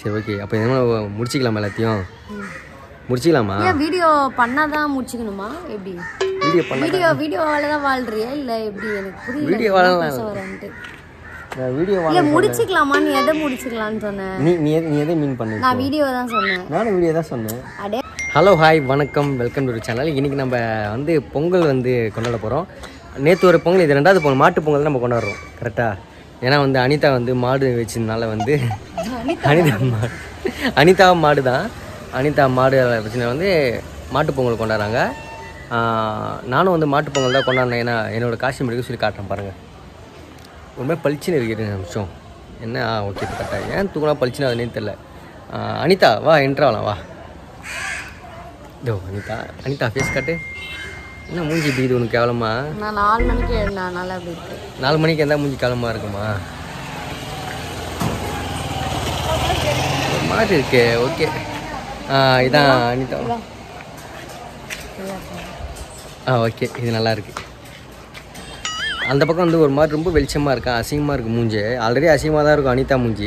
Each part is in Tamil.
சரி ஓகே அப்போ என்ன முடிச்சிக்கலாமா எல்லாத்தையும் முடிச்சிக்கலாமா ஏன் வீடியோ பண்ணாதான் முடிச்சுக்கணுமா எப்படி வீடியோ பண்ண வீடியோ வீடியோவால தான் வாழ்றியா இல்ல எப்படி எனக்கு புரியல வீடியோ என்ன வாழலாம். பேச வரேன்ட்டு. நான் வீடியோ இல்ல முடிச்சுக்கலாமா நீ எதை முடிச்சுக்கலாம்னு சொன்னேன் நீ நீ எது நீ எதை மீன் பண்ணு நான் வீடியோ தான் சொன்னேன் நானும் வீடியோ தான் சொன்னேன் அடே ஹலோ ஹாய் வணக்கம் வெல்கம் டு சேனல் இன்றைக்கி நம்ம வந்து பொங்கல் வந்து கொண்டாட போகிறோம் நேற்று ஒரு பொங்கல் இது ரெண்டாவது பொங்கல் மாட்டு பொங்கல் தான் நம்ம கொண்டாடுறோம் கரெக்டாக ஏன்னா வந்து அனிதா வந்து மாடு வச்சதுனால வந்து அனிதா மாடு அனிதா மாடு தான் அனிதா மாடு வச்சதுனால வந்து மாட்டு பொங்கல் கொண்டாடுறாங்க ஆஹ் நானும் வந்து மாட்டு பொங்கல் தான் கொண்டாடினேன் ஏன்னா என்னோட காஸ்டியூம் எடுக்க சொல்லி காட்டுறேன் பாருங்கள் ரொம்ப பளிச்சுன்னு இருக்குது நிமிஷம் என்ன ஆ ஓகே கரெக்டாக ஏன் தூக்கினா பளிச்சுன்னு அதுனே தெரில ஆஹ் அனிதா வா என்ட்ராவலாம் வா இதோ அனிதா அனிதா ஃபேஸ் காட்டு என்ன மூஞ்சி இப்படி இது உனக்கு கேவலமா நான் நாலு மணிக்கு எழுந்தனால அப்படி இருக்கு நாலு மணிக்கு எந்த மூஞ்சி கேவலமா இருக்குமா ஒரு மாதிரி இருக்கு ஓகே இதான் அனிதா ஆ ஓகே இது நல்லா இருக்கு அந்த பக்கம் வந்து ஒரு மாதிரி ரொம்ப வெளிச்சமாக இருக்கா அசிங்கமாக இருக்குது மூஞ்சி ஆல்ரெடி அசிங்கமாக தான் இருக்கும் அனிதா மூஞ்சி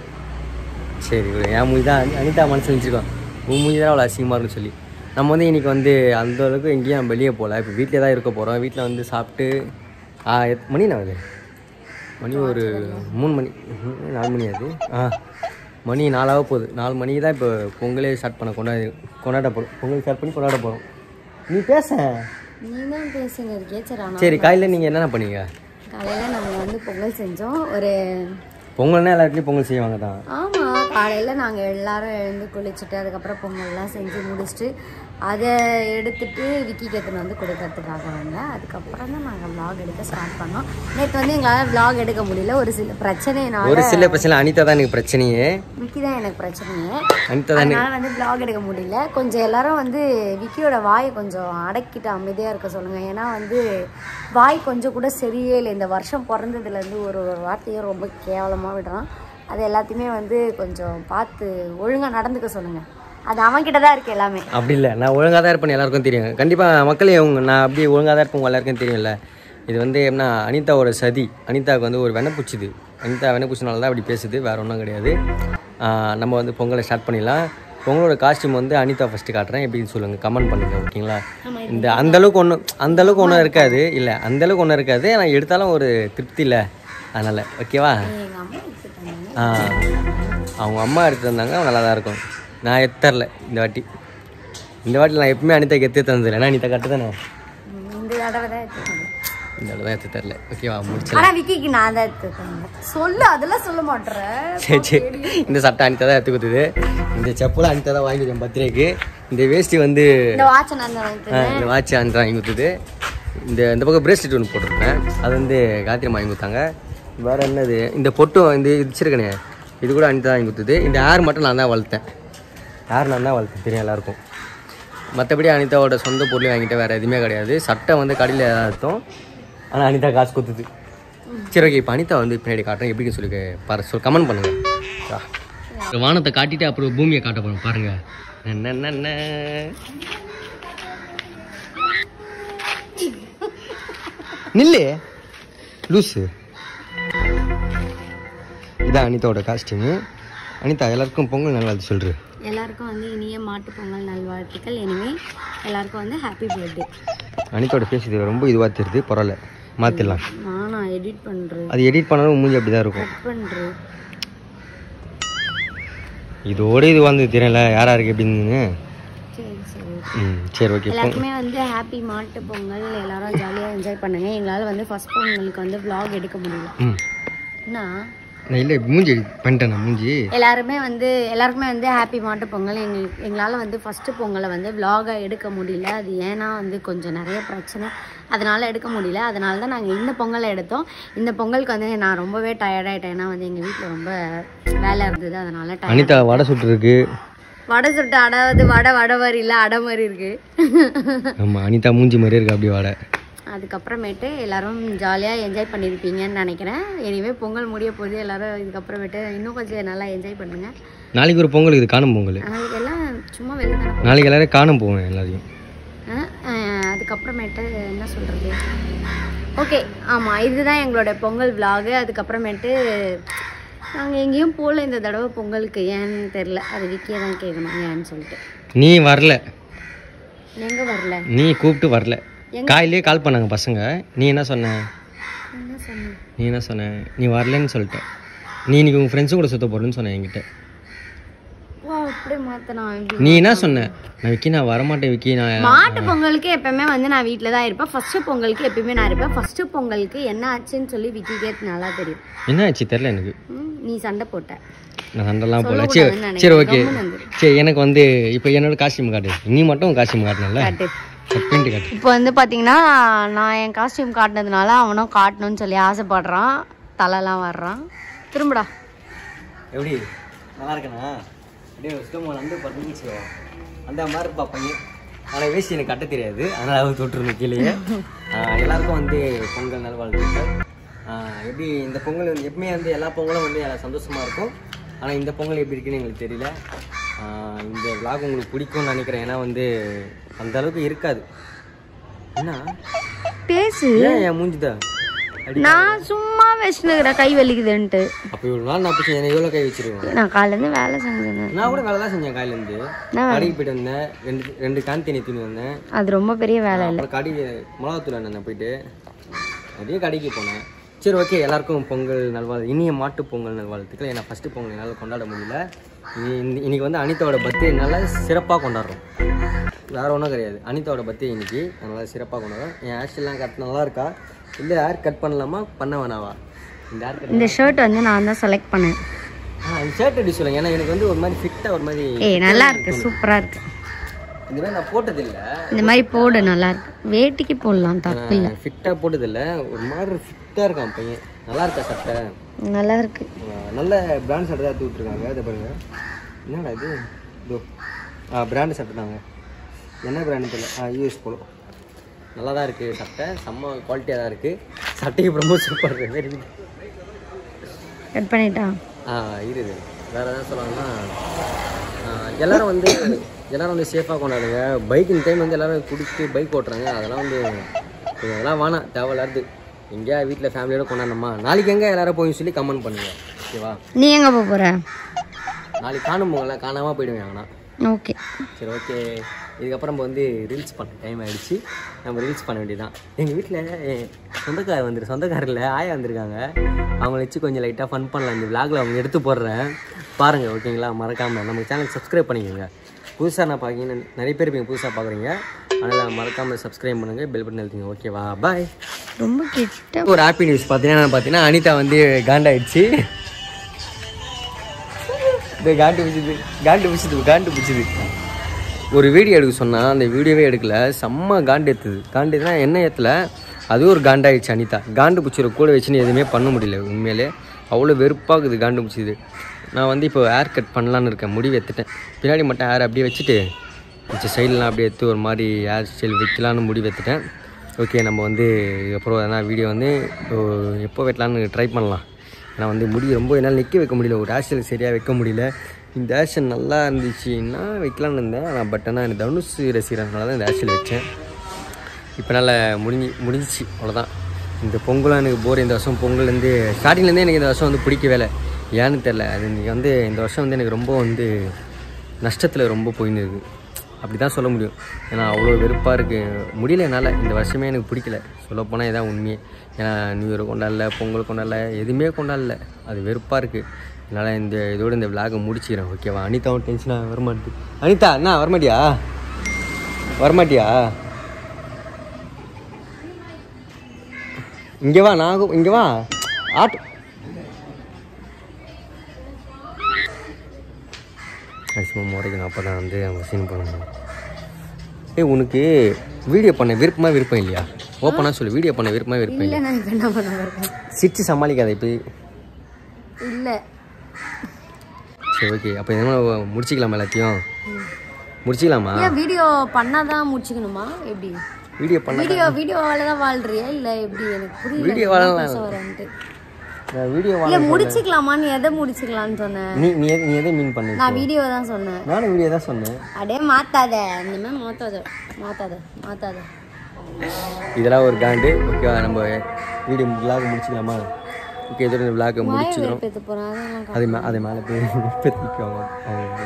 சரி விடு. என் மூஞ்சி தான் அனி- அனிதா மனசில் நினச்சிருக்கோம் உன் மூஞ்சி தான் அவ்வளோ அசிங்கமாக இருக்குன்னு சொல்லி நம்ம வந்து இன்றைக்கி வந்து அந்த அளவுக்கு எங்கேயும் நம்ம வெளியே போகல இப்போ வீட்டிலே தான் இருக்க போகிறோம் வீட்டில் வந்து சாப்பிட்டு ஆ எத் மணி நான் அது மணி ஒரு மூணு மணி ம்ஹும், நாலு மணி அது ஆ மணி நாலாக போகுது நாலு மணிக்கு தான் இப்போ பொங்கலே ஸ்டார்ட் பண்ண கொண்டாடி கொண்டாட போகிறோம் பொங்கல் ஸ்டார்ட் பண்ணி கொண்டாட போகிறோம் நீ பேச நீ தான் பேசுங்க இருக்கே சரி ஆனா சரி காலையில் நீங்கள் என்னென்ன பண்ணீங்க காலையில நாங்க வந்து பொங்கல் செஞ்சோம் ஒரு பொங்கல்னா எல்லா இடத்துலையும் பொங்கல் செய்வாங்க தான் ஆமா காலையில நாங்க எல்லாரும் எழுந்து குளிச்சுட்டு அதுக்கப்புறம் பொங்கல்லாம் செஞ்சு முடிச்சுட்டு அதை எடுத்துட்டு விக்கிக்கு எடுத்துன்னு வந்து கொடுக்கறதுக்காக வந்த அதுக்கப்புறம் தான் நாங்க vlog எடுக்க ஸ்டார்ட் பண்ணோம் நேற்று வந்து எங்களால் vlog எடுக்க முடியல ஒரு சில பிரச்சனைனால ஒரு சில பிரச்சனை அனிதா தான் எனக்கு பிரச்சனையே விக்கி தான் எனக்கு பிரச்சனையே அனிதா தான் அதனால வந்து vlog எடுக்க முடியல கொஞ்சம் எல்லாரும் வந்து விக்கியோட வாயை கொஞ்சம் அடக்கிட்டு அமைதியா இருக்க சொல்லுங்க ஏன்னா வந்து வாய் கொஞ்சம் கூட சரியே இல்லை இந்த வருஷம் பிறந்ததுல இருந்து ஒரு ஒரு வார்த்தையும் ரொம்ப கேவலமா விடுறான் அது எல்லாத்தையுமே வந்து கொஞ்சம் பார்த்து ஒழுங்கா நடந்துக்க சொல்லுங்க அது அவன்கிட்ட தான் இருக்கு எல்லாமே அப்படி இல்லை நான் ஒழுங்காக தான் இருப்பேன் எல்லாருக்கும் தெரியும் கண்டிப்பாக மக்களே உங்க நான் அப்படியே ஒழுங்காக தான் இருப்பேன் உங்க எல்லாருக்கும் தெரியும்ல இது வந்து என்ன அனிதாவோட சதி அனிதாவுக்கு வந்து ஒரு வெனப்பூச்சிது அனிதா வெனப்பூச்சினால தான் அப்படி பேசுது வேற ஒன்றும் கிடையாது ஆஹ் நம்ம வந்து பொங்கலை ஸ்டார்ட் பண்ணிடலாம் பொங்கலோட காஸ்டியூம் வந்து அனிதா ஃபஸ்ட்டு காட்டுறேன் எப்படின்னு சொல்லுங்கள் கமெண்ட் பண்ணுங்கள் ஓகேங்களா இந்த அந்த அளவுக்கு ஒன்றும் அந்த அளவுக்கு ஒன்றும் இருக்காது இல்லை அந்த அளவுக்கு ஒன்றும் இருக்காது ஆனால் எடுத்தாலும் ஒரு திருப்தி இல்லை அதனால் ஓகேவா எங்க அம்மா எடுத்துட்டாங்க ஆ அவங்க அம்மா எடுத்து வந்தாங்க நல்லா தான் இருக்கும் நான் எத்தரல இந்த வாட்டி இந்த வாட்டி நான் எப்பவுமே அனிதாக்கு எத்து தந்ததில்லை ஏன்னா அனிதா கட்டு தானே இந்த தடவை தான் எடுத்துட்டாங்க இந்த தடவை தான் எத்து தரல ஓகேவா முடிச்சல ஆனா விக்கிக்கு நான் தான் எடுத்துட்டாங்க சொல்லு அதெல்லாம் சொல்ல மாட்டேறேன் சரி சரி இந்த சட்டை அனிதா தான் எடுத்து கொடுத்தது இந்த செப்பலும் அனிதா தான் வாங்கி என் பர்த்டேக்கு இந்த வேஷ்டி வந்து இந்த வாட்சை நான் தான் வாங்கிட்டு ஆ, இந்த வாட்ச் அனிதா வாங்கி கொடுத்தது இந்த இந்த பக்கம் பிரேஸ்லெட் ஒன்று போட்டிருப்பேன் அது வந்து காத்திரம் வாங்கி கொடுத்தாங்க வேற என்னது இந்த பொட்டும் இந்த இது வச்சிருக்கனே இது கூட அனிதா வாங்கி கொடுத்தது இந்த ஹேர் மட்டும் நான் தான் வளர்த்தேன் ஹேர் நான் தான் வளர்த்தேன் தெரியும் எல்லாருக்கும் மற்றபடி அனிதாவோட சொந்த பொருள் வாங்கிட்டு வேறு எதுவுமே கிடையாது சட்டை வந்து கடையில் ஏதாவது அர்த்தம் ஆனால் அனிதா காசு கொடுத்தது சரி ஓகே இப்போ அனிதா வந்து பின்னாடி காட்டுறேன் எப்படின்னு சொல்லி பாரு சொல் கமெண்ட் பண்ணுங்க வானத்தை காட்டிட்டு அப்புறம் பூமியை காட்ட போகிறோம் பாருங்க நன்னன்னன்ன. நில்லு லூசு இதான் அனிதாவோட காஸ்டியூமு அனிதா எல்லாருக்கும் பொங்கல் நல்லா சொல்கிறேன் எல்லாருக்கும் வந்து இனிய மாட்டுப் பொங்கல் நல்வாழ்த்துக்கள் இனிமே எல்லாருக்கும் வந்து ஹாப்பி பர்த்டே அனிதாவோட ஃபேஸ் இது ரொம்ப இதுவாக தெரியுது பரவாயில்ல மாற்றிடலாம் நானா எடிட் பண்றேன் அது எடிட் பண்ணாலும் மூஞ்சி அப்படி தான் இருக்கும் கட் பண்றேன் இதோட இது வந்து தெரியல யார் யாருக்கு எப்படின்னு சரி சரி ம் சரி ஓகே எல்லாருக்குமே வந்து ஹாப்பி மாட்டு பொங்கல் எல்லாரும் ஜாலியாக என்ஜாய் பண்ணுங்க எங்களால் வந்து ஃபர்ஸ்ட் பொங்கலுக்கு வந்து vlog எடுக்க முடியல ம் ஏன்னா நான் இல்லை மூஞ்சி edit பண்ணிட்டேன் நான் மூஞ்சி எல்லாருமே வந்து எல்லாருக்குமே வந்து ஹாப்பி மாட்டு பொங்கல் எங்களுக்கு எங்களால் வந்து ஃபஸ்ட்டு பொங்கலை வந்து vlog-ஆ எடுக்க முடியல அது ஏன்னா வந்து கொஞ்சம் நிறைய பிரச்சனை அதனால எடுக்க முடியல அதனால தான் நாங்கள் இந்த பொங்கலை எடுத்தோம் இந்த பொங்கலுக்கு வந்து நான் ரொம்பவே டயர்டாயிட்டேன் ஏன்னா வந்து எங்கள் வீட்டில் ரொம்ப வேலை இருந்தது அதனால tired. அனிதா வடை சுட்டுருக்கு வடை சுட்டு அடாவது வடை வடை மாதிரி இல்லை அடை மாதிரி இருக்கு ஆமாம் அனிதா மூஞ்சி மாதிரி இருக்கு அப்படியே வடை அதுக்கப்புறமேட்டு எல்லாரும் ஜாலியாக என்ஜாய் பண்ணியிருப்பீங்கன்னு நினைக்கிறேன் எனிவே பொங்கல் முடிய போகுது எல்லாரும் இதுக்கப்புறமேட்டு இன்னும் கொஞ்சம் நல்லா என்ஜாய் பண்ணுங்க நாளைக்கு ஒரு பொங்கல் இது காணும் பொங்கல் நாளைக்கு எல்லாம் சும்மா வெளில தானே நாளைக்கு எல்லாரும் காணும் போவேன் எல்லாரையும் ஆ, ஆ, அதுக்கப்புறமேட்டு என்ன சொல்கிறது ஓகே ஆமாம் இதுதான் எங்களோட பொங்கல் vlog அதுக்கப்புறமேட்டு நாங்கள் எங்கேயும் போகல இந்த தடவை பொங்கலுக்கு ஏன்னு தெரில அது விக்கியே தான் கேட்கணும் ஏன்னு சொல்லிட்டு நீ வரல எங்கே வரல நீ கூப்பிட்டு வரல காலையிலேயே கால் பண்ணாங்க பசங்க நீ என்ன சொன்ன என்ன சொன்னேன் நீ என்ன சொன்ன நீ வரலன்னு சொல்லிட்ட நீ இன்னைக்கு உங்கள் ஃப்ரெண்ட்ஸும் கூட சுத்த போகிறேன்னு சொன்னேன் என்கிட்ட வா அப்படியே மாற்றினா எப்படி நீ என்ன சொன்ன நான் விக்கி நான் வரமாட்டேன் விக்கி நான் மாட்டு பொங்கலுக்கு எப்பவுமே வந்து நான் வீட்டில் தான் இருப்பேன் ஃபர்ஸ்ட் பொங்கலுக்கு எப்பயுமே நான் இருப்பேன் ஃபர்ஸ்ட் பொங்கலுக்கு என்ன ஆச்சுன்னு சொல்லி விக்கிக்கே நல்லா தெரியும் என்ன ஆச்சு தெரில எனக்கு ம், நீ சண்டை போட்ட நான் சண்டைலாம் போகல சரி சொல்லக்கூடாதுன்னு சரி ஓகே கம்முனு வந்துரு. சரி எனக்கு வந்து இப்போ என்னோட காஸ்டியூம் காட்டு நீ மட்டும் காஸ்டியூம் காட்டணும்ல காட்டு கட் பண்ணிட்டு காட்டு இப்போ வந்து பார்த்தீங்கன்னா நான் என் காஸ்டியூம் காட்டினதுனால அவனும் காட்டணும்னு சொல்லி ஆசைப்படுறான் தலைலாம் வர்றான் திரும்படா எப்படி நல்லா இருக்கண்ணா அப்படியே சுத்தமாக வந்து பண்ணிச்சு அந்த மாதிரி இருப்பா பையன் ஆனால் வேஷ்டி எனக்கு கட்ட தெரியாது அதனால் அவர் தொட்டுருந்தேன் கீழே எல்லாருக்கும் வந்து பொங்கல் நல்வாழ்த்துக்கள் ஆஹ் எப்படி இந்த பொங்கல் வந்து எப்பவுமே வந்து எல்லா பொங்கலும் வந்து நல்லா சந்தோஷமாக இருக்கும் ஆனால் இந்த பொங்கல் எப்படி இருக்குன்னு எங்களுக்கு தெரியல ஆஹ் இந்த விளாக் உங்களுக்கு பிடிக்கும்னு நினைக்கிறேன் ஏன்னா வந்து அந்த அளவுக்கு இருக்காது என்ன பேசு ஏன் என் மூஞ்சிதா அடி நான் சும்மா வச்சுனுக்கிறேன் கை வலிக்குதுன்ட்டு அப்போ இவ்வளோ நாள் நான் பிடிச்சி எனக்கு எவ்வளோ கை வச்சிருவேன் நான் காலையிலேருந்து வேலை செஞ்சேன் நான் கூட வேலை தான் செஞ்சேன் காலையிலேருந்து கடைக்கு போயிட்டு வந்தேன் ரெண்டு ரெண்டு கான் தண்ணி தூணி வந்தேன் அது ரொம்ப பெரிய வேலை இல்லை அப்புறம் கடைக்கு மிளகாத்தூள் அண்ணன் போயிட்டு அப்படியே கடைக்கு போனேன் சரி ஓகே எல்லாருக்கும் பொங்கல் நல்வாழ் இனிய மாட்டு பொங்கல் நல்வாழ்த்துக்கள் ஏன்னா ஃபஸ்ட்டு பொங்கல் என்னால் கொண்டாட முடியல இனி- இந்த- இன்னைக்கு வந்து அனிதாவோட பர்த்டே என்னால் சிறப்பாக கொண்டாடுறோம் வேற ஒன்றும் கிடையாது அனிதாவோட பர்த்டே இன்னைக்கு அதனால் சிறப்பாக கொண்டாடுறோம் என் ஹேர்ஸ்டைல்லாம் கட் நல்லா இருக்கா இல்லை ஹேர் கட் பண்ணலாமா பண்ண வேணாவா இந்த ஹேர் கட் இந்த ஷர்ட் வந்து நான் தான் செலக்ட் பண்ணேன் ஆ இந்த ஷர்ட் அடி சொல்லுங்க ஏன்னா எனக்கு வந்து ஒரு மாதிரி ஃபிட்டாக ஒரு மாதிரி ஏய் நல்லா இருக்கு சூப்பரா இருக்கு இந்த மாதிரி நான் போட்டதில்லை இந்த மாதிரி போடு நல்லா இருக்கு வேட்டிக்கு போடலாம் தப்பு இல்லை ஃபிட்டாக போட்டதில்லை ஒரு மாதிரி ஃபிட்டாக இருக்கான் பையன் நல்லா இருக்கா சட்டை நல்லா இருக்கு ஆஹ் நல்ல பிராண்ட் சட்டை தான் எடுத்து விட்ருக்காங்க இதை பாருங்க என்னடா இது இதோ ஆ பிராண்டு சட்டை தாங்க என்ன பிராண்டு தெரியல ஆ யூஎஸ் போலோ நல்லா தான் இருக்குது சட்டை செம்ம குவாலிட்டியாக தான் இருக்குது சட்டைக்கு ரொம்ப சூப்பர் இருக்குது வெரி கட் பண்ணிட்டா ஆ இருக்குது வேறு எதாவது சொல்லுவாங்கன்னா ஆ, எல்லாரும் வந்து எல்லாரும் வந்து சேஃபாக கொண்டாடுங்க பைக் இந்த டைம் வந்து எல்லாரும் குடிச்சு பைக் ஓட்டுறாங்க அதெல்லாம் வந்து கொஞ்சம் அதெல்லாம் வேணாம் தேவையில்லாது எங்கேயா வீட்டில் ஃபேமிலியோட கொண்டாடணுமா நாளைக்கு எங்கே எல்லாரும் போய் சொல்லி கமெண்ட் பண்ணுங்க ஓகேவா நீ எங்க போக போற நாளைக்கு காணும் போகல காணாமல் போயிடுவேன் ஆனால் ஓகே சரி ஓகே இதுக்கப்புறம் நம்ம வந்து ரீல்ஸ் பண்ண டைம் ஆயிடுச்சு நம்ம ரீல்ஸ் பண்ண வேண்டியதான் எங்கள் வீட்டில் சொந்தக்காரர் வந்துரு சொந்தக்காரில் ஆயா வந்திருக்காங்க அவங்கள வச்சு கொஞ்சம் லைட்டாக ஃபன் பண்ணலாம் இந்த விளாகில் அவங்க எடுத்து போடுறேன் பாருங்கள் ஓகேங்களா மறக்காமல் நம்ம சேனல் சப்ஸ்கிரைப் பண்ணிக்கோங்க புதுசாக நான் பார்க்கிங்க நிறைய பேர் இப்போ புதுசாக பார்க்குறீங்க அதனால் மறக்காமல் சப்ஸ்கிரைப் பண்ணுங்கள் பெல் பட்டன் எழுதிங்க ஓகேவா பாய் ரொம்ப கிட்ட ஒரு ஹாப்பி நியூஸ் பார்த்தீங்கன்னா பார்த்தீங்கன்னா அனிதா வந்து காண்டாயிடுச்சு இந்த காண்டு பிடிச்சது காண்டு பிடிச்சது காண்டு பிடிச்சது ஒரு வீடியோ எடுக்க சொன்னால் அந்த வீடியோவே எடுக்கல செம்ம காண்டு ஏற்றுது காண்டு ஏத்துனா என்ன ஏற்றல அதுவும் ஒரு காண்டாயிடுச்சு அனிதா காண்டு பிடிச்சிரு கூட வச்சுன்னு எதுவுமே பண்ண முடியல உண்மையிலே அவ்வளோ வெறுப்பாகுது காண்டு பிடிச்சிது நான் வந்து இப்போ ஹேர் கட் பண்ணலான்னு இருக்கேன் முடிவு எடுத்துட்டேன் பின்னாடி மட்டும் ஹேர் அப்படியே வச்சுட்டு மிச்ச சைட்லாம் அப்படியே எடுத்து ஒரு மாதிரி ஹேர் ஸ்டைல் வைக்கலான்னு முடிவு எடுத்துட்டேன் ஓகே நம்ம வந்து இதுக்கப்புறம் எதனா வீடியோ வந்து இப்போ எப்போ வெட்டலான்னு ட்ரை பண்ணலாம் ஏன்னா வந்து முடி ரொம்ப என்னால் நிற்க வைக்க முடியல ஒரு ஹேர் ஸ்டைல் சரியாக வைக்க முடியல இந்த ஹேர் ஸ்டைல் நல்லா இருந்துச்சுன்னா வைக்கலான்னு இருந்தேன் ஆனால் பட் ஆனால் எனக்கு தனுஷ் ரசிகரனால தான் இந்த ஹேர் ஸ்டைல் வச்சேன் இப்போ நல்லா முடிஞ்சு முடிஞ்சிச்சு அவ்வளோதான் இந்த பொங்கலும் எனக்கு போர் இந்த வருஷம் பொங்கல்லேருந்து ஸ்டார்டிங்லேருந்தே எனக்கு இந்த வருஷம் வந்து பிடிக்கவே இல்லை ஏன்னு தெரில அது இன்றைக்கி வந்து இந்த வருஷம் வந்து எனக்கு ரொம்ப வந்து நஷ்டத்தில் ரொம்ப போயின்னு இருக்கு அப்படி தான் சொல்ல முடியும் ஏன்னா அவ்வளோ வெறுப்பாக இருக்குது முடியல என்னால் இந்த வருஷமே எனக்கு பிடிக்கல சொல்லப்போனால் இதான் உண்மையே ஏன்னா நியூ இயர் கொண்டாடல பொங்கல் கொண்டாடல எதுவுமே கொண்டாடல அது வெறுப்பாக இருக்குது அதனால் இந்த இதோட இந்த விலாகை முடிச்சிக்கிறேன் ஓகேவா அனிதாவும் டென்ஷனாக வரமாட்டேது அனிதா என்ன வரமாட்டியா வரமாட்டியா இங்கே வா நான் இங்கே வா ஆட்டோ மேக்ஸிமம் முறைக்கணும் அப்போ தான் வந்து அவங்க சீன் பண்ணணும் ஏய் உனக்கு வீடியோ பண்ண விருப்பமா விருப்பம் இல்லையா ஓப்பனாக சொல்லு வீடியோ பண்ண விருப்பமா விருப்பம் இல்லை இல்லையா நான் இப்போ என்ன பண்ண வரேன் சிரிச்சு சமாளிக்காத இப்போ இல்லை சரி ஓகே அப்போ என்ன முடிச்சிக்கலாமா எல்லாத்தையும் முடிச்சிக்கலாமா ஏன் வீடியோ பண்ணாதான் முடிச்சுக்கணுமா எப்படி வீடியோ பண்ண வீடியோ வீடியோவால தான் வாழ்றியா இல்ல எப்படி எனக்கு புரியல வீடியோ என்ன வாழலாம். பேச வரேன்ட்டு நான் வீடியோ இல்ல முடிச்சுக்கலாமான்னு எதை முடிச்சுக்கலாம்னு சொன்னேன் நீ நீ எது- நீ எதை மீன் பண்ணு நான் வீடியோ தான் சொன்னேன் நானும் வீடியோ தான் சொன்னேன் அடே மாத்தாத இனிமே மாத்தாத மாத்தாத மாத்தாத இதெல்லாம் ஒரு காண்டு ஓகேவா நம்ம வீடியோ vlog முடிச்சுக்கலாமா ஓகே இதோட இந்த விளாக்கை முடிச்சுக்கிறோம் பேத்து போகிறேன் அதெல்லாம் அது மே அது மேலே போய் பெற்றிக்குவாங்க அவங்க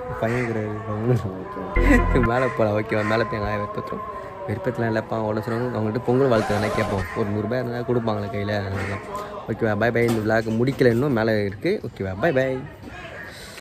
பையன் மேலே போகலாம் ஓகேவா மேலே போய் எங்கள் வெறுப்பத்துறோம் வெறுப்பத்தில் இல்லைப்பா அவ்வளோ சொல்லுவாங்க அவங்கள்ட்ட பொங்கல் வாழ்த்து வேணா கேட்போம் ஒரு நூறுரூபா இருந்தால் கொடுப்பாங்களே கையில் ஓகேவா பை பை இந்த விளாக் முடிக்கல இன்னும் மேலே இருக்குது ஓகேவா பை பை